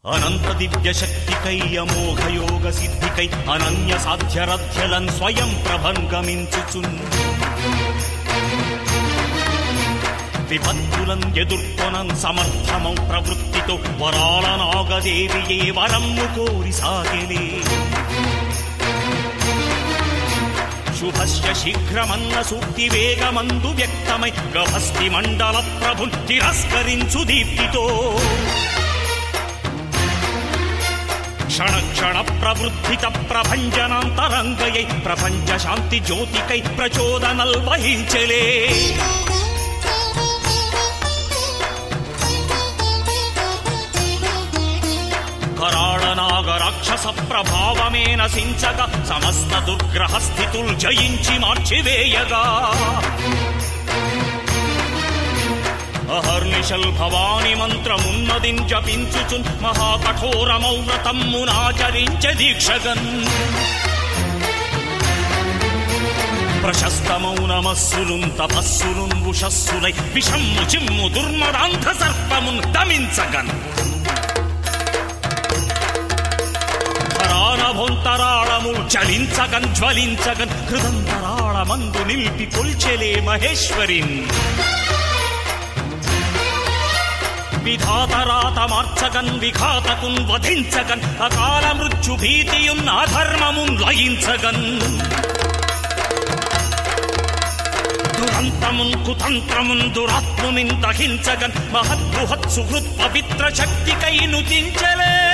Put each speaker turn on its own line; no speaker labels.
అనంత దివ్య శక్తికై అమోఘ యోగ సిద్ధికై అనన్య సాధ్యరథ్యలన్ స్వయం ప్రభంగమించుచున్ విపత్తులన్ ఎదుర్కొనన్ సమర్థమౌ ప్రవృత్తితో వరాల నాగదేవియే వరమ్ము కోరి సాగెలే శుభస్య శీఘ్రమన్న సూక్తి వేగమందు వ్యక్తమై గభస్తి మండల ప్రభు తిరస్కరించు దీప్తితో క్షణ క్షణ ప్రవృద్ధిత ప్రభంజనాంతరంగయై ప్రపంచ శాంతి జ్యోతికై ప్రచోదనల్ వహించలే కరాళనాగ రాక్షస ప్రభావమే నశించక సమస్త దుర్గ్రహ స్థితుల్ జయించి మార్చివేయగా అహర్నిశల్ భవాని మంత్రమున్నదిం జపించుచున్ మహాకఠోరమౌ వ్రతమ్మునాచరించ దీక్షగన్ ప్రశస్తమౌనమస్సులున్ తపస్సులున్ ఉషస్సులై విషమ్ము చిమ్ము దుర్మదాంధ సర్పమున్ దమించగన్ ధరానభొంతరాళము చలించగన్ జ్వలించగన్ హృదంతరాళమందు నిలిపి కొల్చెలే మహేశ్వరిన్ విధాతరాత మార్చగన్ విఘాతకున్ వధించగన్ అకాల మృత్యు భీతియున్ అధర్మమున్ లయించగన్ దురంతమున్ కుతంత్రమున్ దురాత్మునిన్ దహించగన్ మహద్బృహత్ సుహృత్ పవిత్ర శక్తికై నుతించలే